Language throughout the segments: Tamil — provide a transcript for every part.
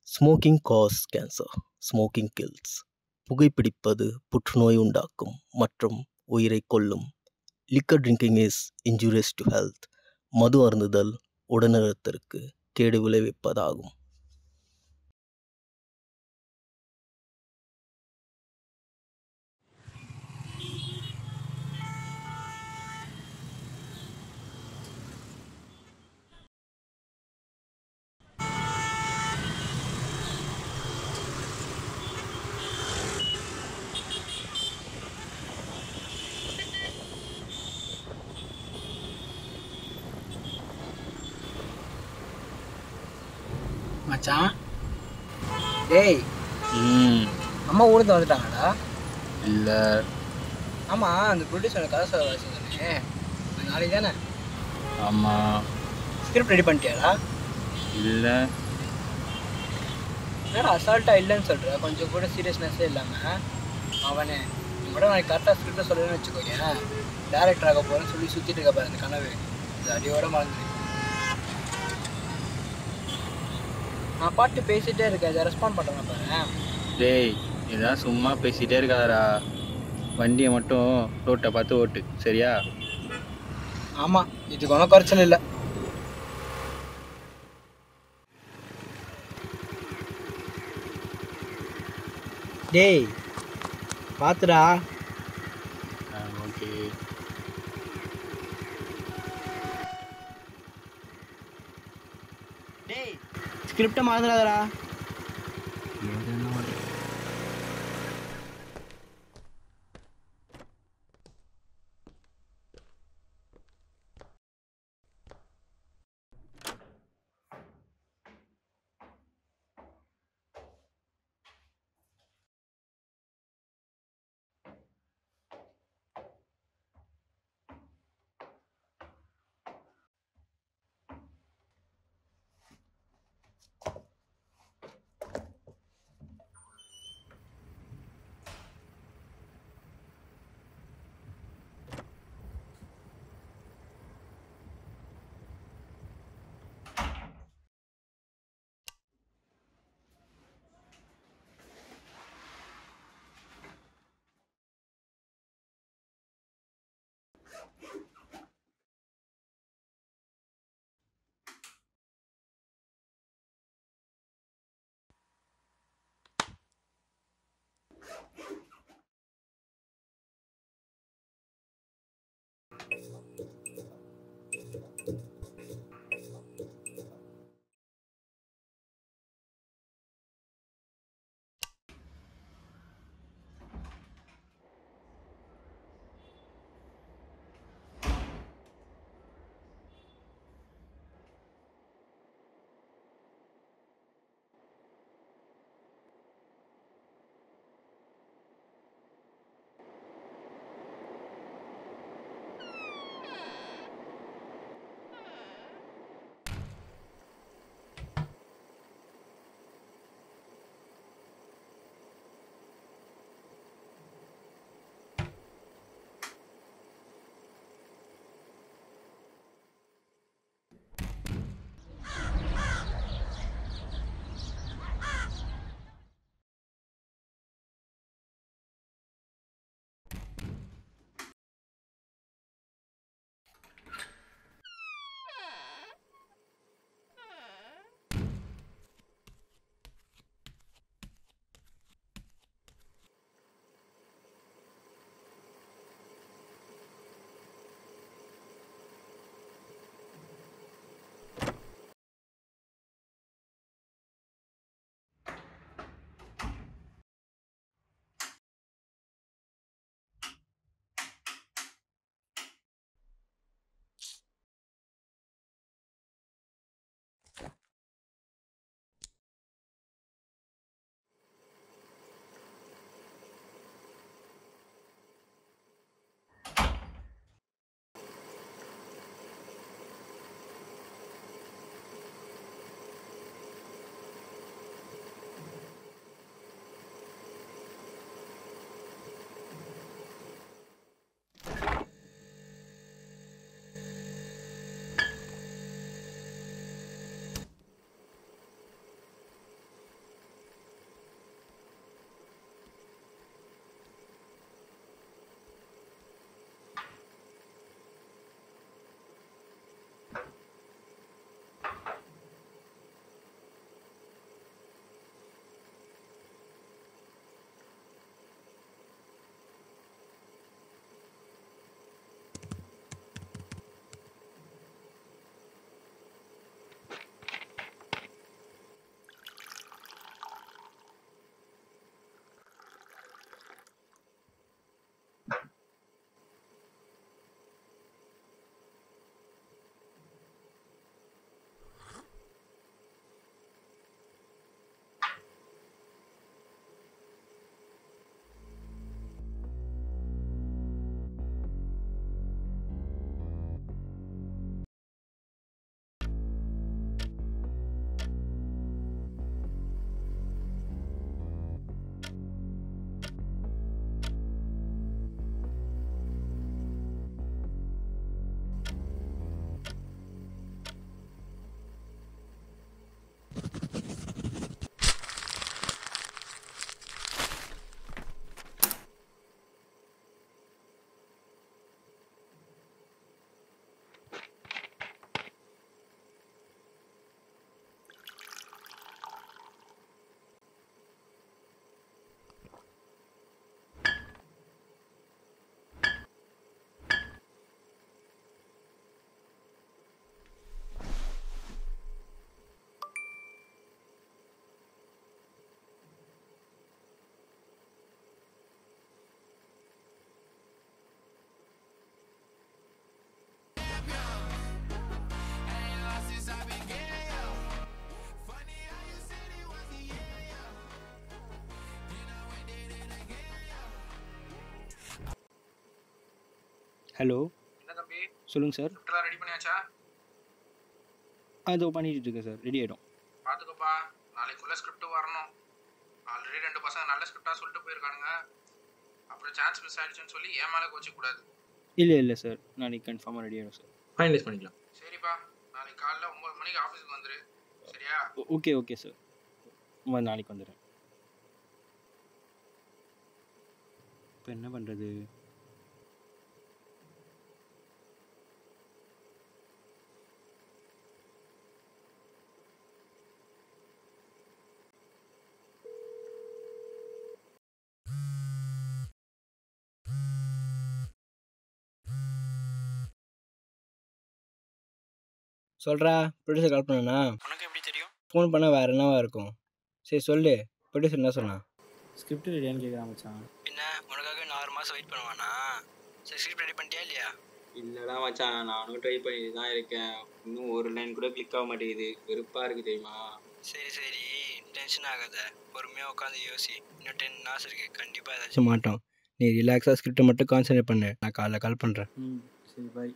Smoking cause cancer smoking kills புகைப்பிடிப்பது புற்றுநோய் உண்டாக்கும் மற்றும் உயிரைக் கொல்லும் liquor drinking is injurious to health மது அருந்துதல் உடல்நலத்திற்கு கேடு விளைவிப்பதாகும் மச்சான் டேய் ம் அம்மா ஊருக்கு வந்துட்டாங்கடா இல்லை ஆமாம் அந்த ப்ரொடியூசர் கதை சொல்ல வச்சுருந்தானே நாளைக்கு தானே ஆமாம் ஸ்கிரிப்ட் ரெடி பண்ணிட்டியாடா இல்லை என்னடா அசால்ட்டாக இல்லைன்னு சொல்கிற கொஞ்சம் கூட சீரியஸ்னஸே இல்லாமல் அவனே நீ கூட நாளைக்கு கரெக்டாக ஸ்கிரிப்டை சொல்லுன்னு வச்சுக்கோங்க டேரக்டர் ஆக போகிறேன்னு சொல்லி சுற்றிட்டு இருக்க பாரு அந்த கனவு இது அடியோட மறந்துடு நான் பாட்டு பேசிகிட்டே இருக்கேன் அதை ரெஸ்பாண்ட் பண்ணுறேன் பாரு டேய் இதான் சும்மா பேசிகிட்டே இருக்காதடா வண்டியை மட்டும் ரோட்டை பார்த்து ஓட்டு சரியா ஆமாம் இதுக்கு ஒன்றும் குறைச்சல் இல்லை டேய் பார்த்துடா ஆ ஓகே டேய் ஸ்கிரிப்டை மறந்துடாதடா ஹலோ என்ன தம்பி சொல்லுங்கள் சார் ஸ்கிரிப்ட்லாம் ரெடி பண்ணியாச்சா அதோ பண்ணிட்டு இருக்கேன் சார் ரெடி ஆகிடும் பார்த்துக்கோப்பா நாளைக்குள்ள ஸ்கிரிப்ட் வரணும் ஆல்ரெடி ரெண்டு பசங்க நல்ல ஸ்கிரிப்டாக சொல்லிட்டு போயிருக்கானுங்க அப்புறம் சான்ஸ் மிஸ் ஆயிடுச்சுன்னு சொல்லி ஏன் மேலே கோச்சிக்கூடாது இல்லை இல்லை சார் நாளைக்கு கன்ஃபார்மாக ரெடி ஆகிடும் சார் ஃபைனலைஸ் பண்ணிக்கலாம் சரிப்பா நாளைக்கு காலைல ஒம்பது மணிக்கு ஆஃபீஸுக்கு வந்துரு சரியா ஓகே ஓகே சார் நாளைக்கு வந்துடுறேன் இப்போ என்ன பண்ணுறது சொல்கிறா ப்ரொடியூசர் கால் பண்ணனா உனக்கு எப்படி தெரியும் ஃபோன் பண்ணால் வேறு என்னவா இருக்கும் சரி சொல்லு ப்ரொடியூசர் என்ன சொன்னான் ஸ்கிரிப்ட் ரெடியான்னு கேட்குறான் மச்சான் பின்ன உனக்காக நான் ஆறு மாதம் வெயிட் பண்ணுவானா சரி ஸ்கிரிப்ட் ரெடி பண்ணிட்டியா இல்லையா இல்லைடா மச்சான் நானும் ட்ரை பண்ணிட்டு தான் இருக்கேன் இன்னும் ஒரு லைன் கூட கிளிக் ஆக மாட்டேங்குது வெறுப்பாக இருக்குது தெரியுமா சரி சரி டென்ஷன் ஆகாத பொறுமையாக உட்காந்து யோசி இன்னும் டென் ஹார்ஸ் இருக்கு கண்டிப்பாக ஏதாச்சும் மாட்டோம் நீ ரிலாக்ஸாக ஸ்கிரிப்டை மட்டும் கான்சன்ட்ரேட் பண்ணு நான் காலைல கால் பண்ணுறேன் ம் சரி பாய்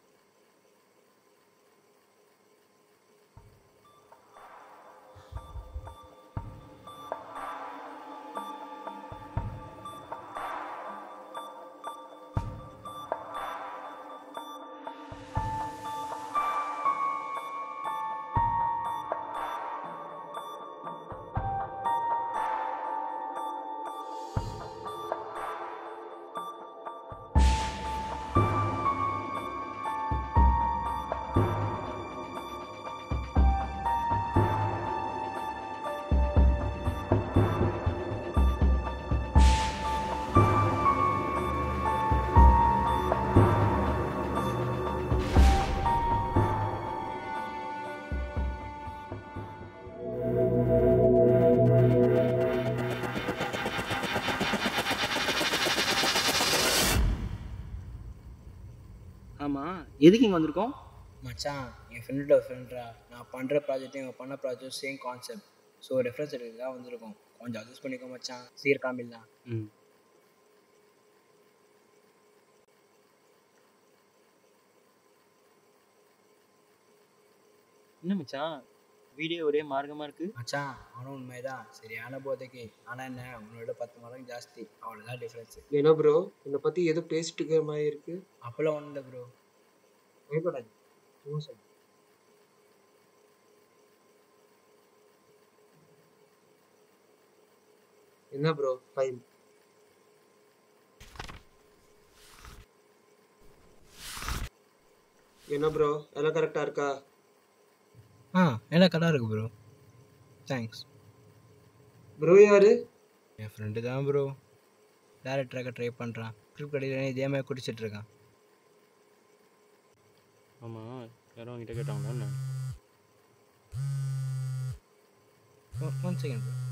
ஆமாம் எதுக்கு இங்கே வந்திருக்கோம் மச்சான் என் ஃப்ரெண்டோட ஃப்ரெண்ட்ரா நான் பண்ணுற ப்ராஜெக்ட்டும் இவன் பண்ண ப்ராஜெக்டும் சேம் கான்செப்ட் ஸோ ரெஃபரன்ஸ் எடுக்கிறதுக்காக வந்திருக்கோம் கொஞ்சம் அட்ஜஸ்ட் பண்ணிக்கோ மச்சான் சீக்கிரம் காமிடலாம் ம் என்ன மச்சான் வீடியோ ஒரே மார்க்கமாக இருக்கு மச்சான் அவனும் உண்மைதான் சரியான போதைக்கு ஆனால் என்ன உன்னோட பத்து மடங்கு ஜாஸ்தி அவ்வளோதான் டிஃப்ரென்ஸு என்ன ப்ரோ என்னை பற்றி எதுவும் பேசிட்டு இருக்கிற மாதிரி இருக்கு அப்போல்லாம் ஒன்றும் இல்லை ப்ரோ பயப்படாது சும்மா சொல்லு என்ன ப்ரோ ஃபைன் என்ன ப்ரோ எல்லாம் கரெக்டாக இருக்கா ஆ என்ன கடை இருக்கு ப்ரோ தேங்க்ஸ் ப்ரோ யாரு என் ஃப்ரெண்டு தான் ப்ரோ டேரக்டராக ட்ரை பண்ணுறான் ஸ்கிரிப்ட் கிடைக்கல இதே மாதிரி குடிச்சிட்டு இருக்கான் ஆமாம் யாரும் உங்ககிட்ட கேட்டாங்களா என்ன ஒன் செகண்ட் ப்ரோ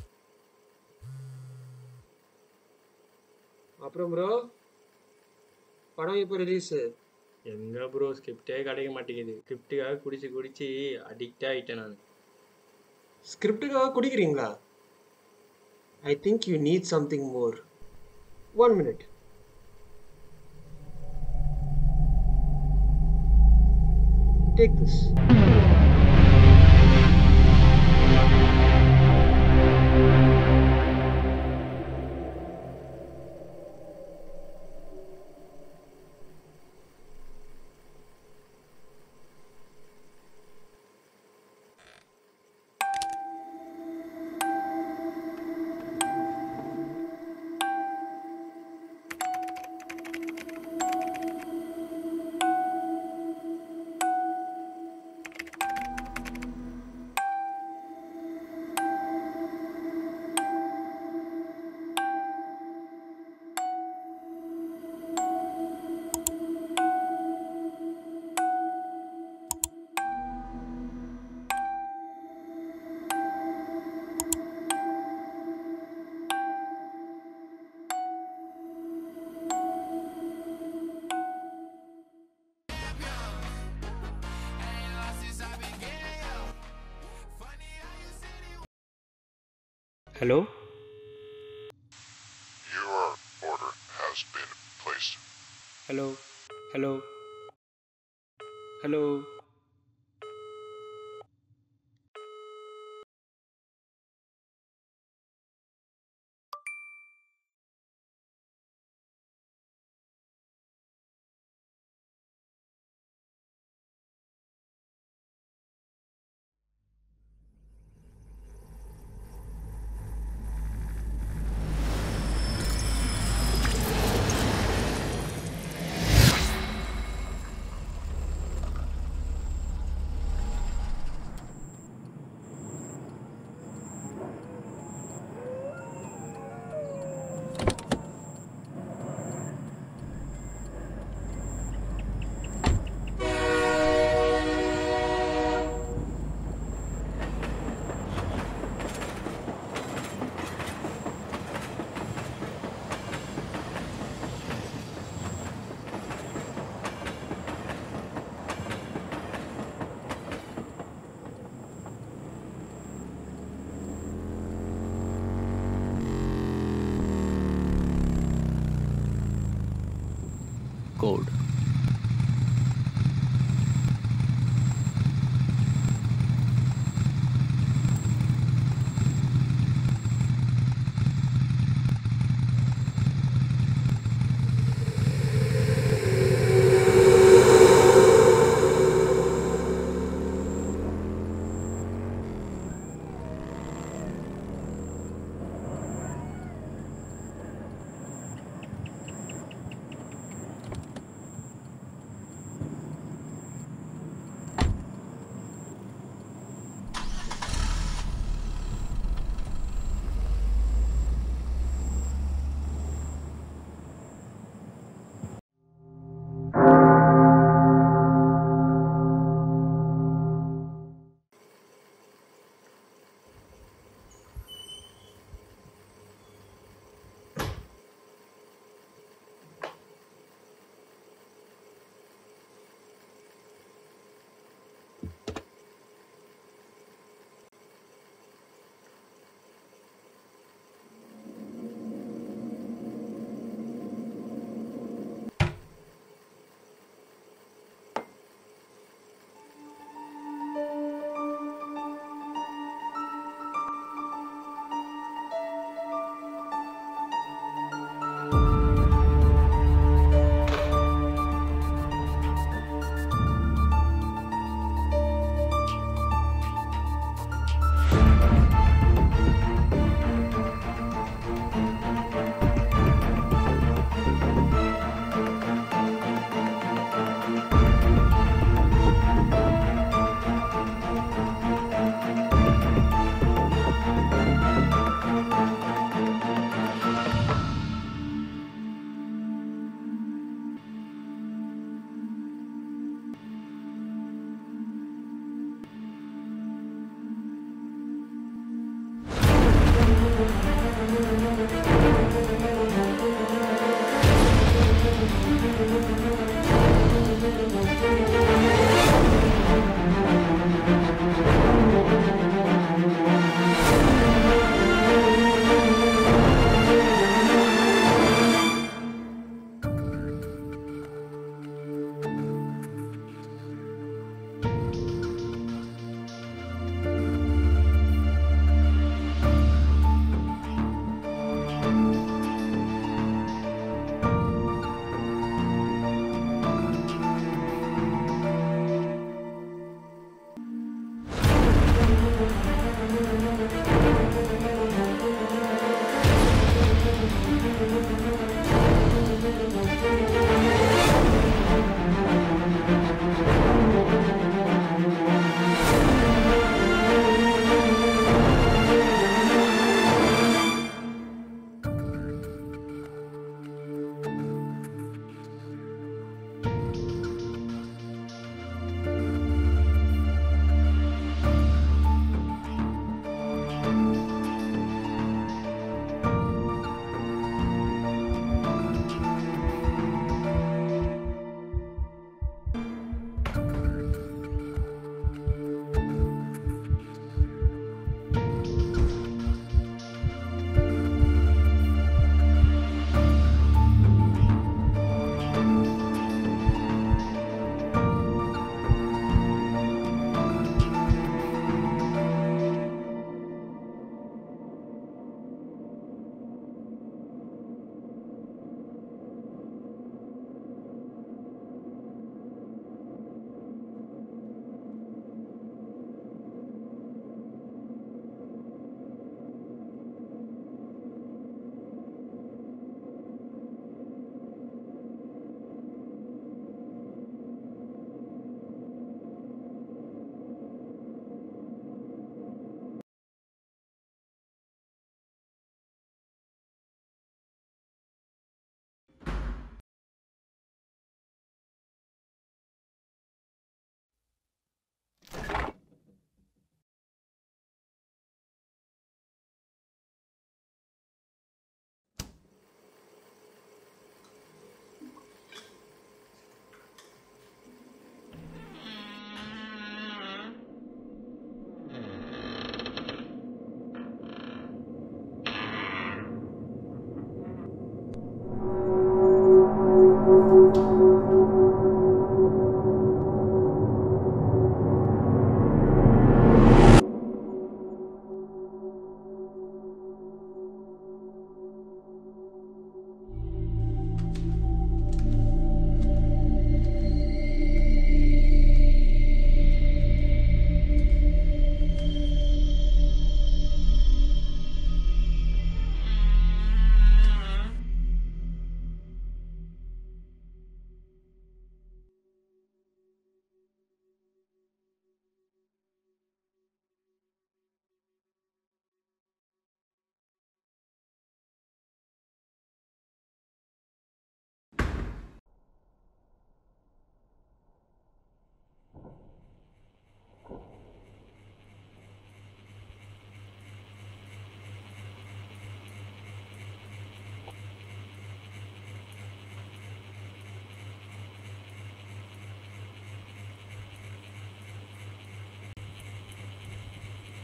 அப்புறம் ப்ரோ படம் இப்போ ரிலீஸு எங்கே ப்ரோ ஸ்கிரிப்டே கிடைக்க மாட்டேங்குது ஸ்கிரிப்டுக்காக குடிச்சு குடிச்சு அடிக்டே ஆகிட்டேன் நான் ஸ்கிரிப்டுக்காக குடிக்கிறீங்களா I think you need something more one minute take this hello Your order has been placed. Hello hello hello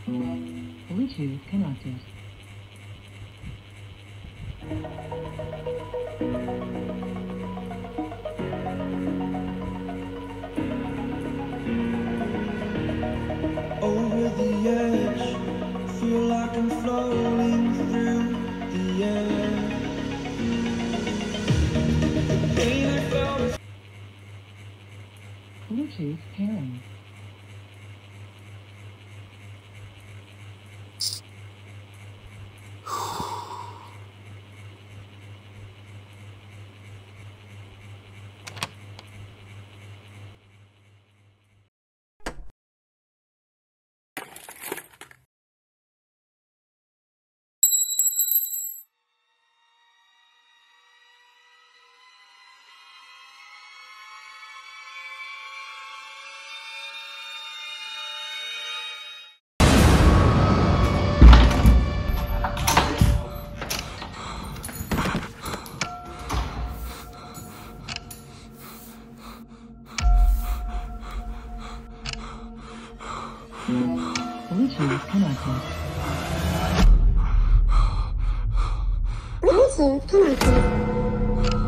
Bluetooth connected. over the edge. Feel like I'm floating through the air. The pain I felt is Bluetooth pairing. Bluetooth connected. Bluetooth connected.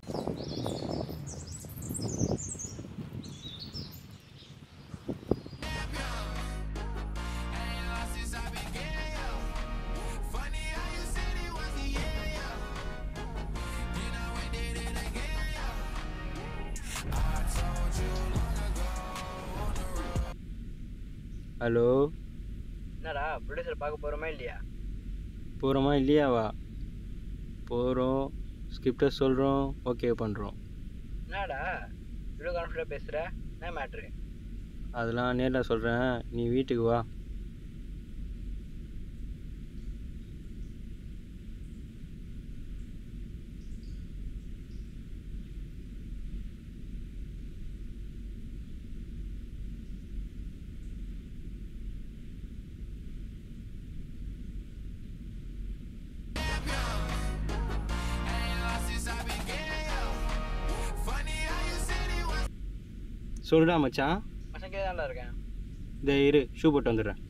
Hello என்னடா ப்ரொடியூசர் பார்க்க போகிறோமா இல்லையா போகிறோமா இல்லையாவா போகிறோம் ஸ்கிரிப்டை சொல்கிறோம் ஓகே பண்ணுறோம் என்னடா இவ்வளோ கான்ஃபிடண்டாக பேசுகிற என்ன மேட்ரு அதெல்லாம் நேரில் சொல்கிறேன் நீ வீட்டுக்கு வா சொல்டா மச்சான் பசங்க தான்டா இருக்கேன் இந்த இரு ஷூ போட்டு வந்துடுறேன்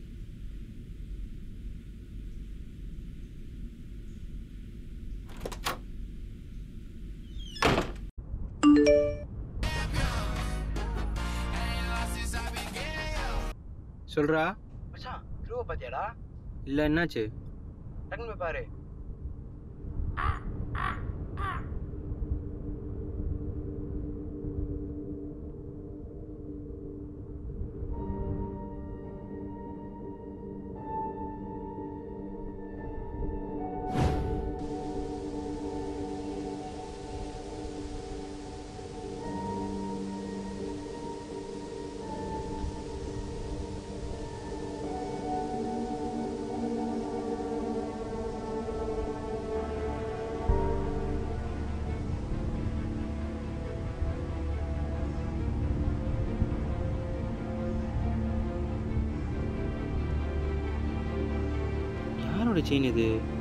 சொல்றா மச்சான் க்ரூவை பார்த்தியாடா இல்லை என்னாச்சு டக்குன்னு போய் பாரு யாரோட செயின் இது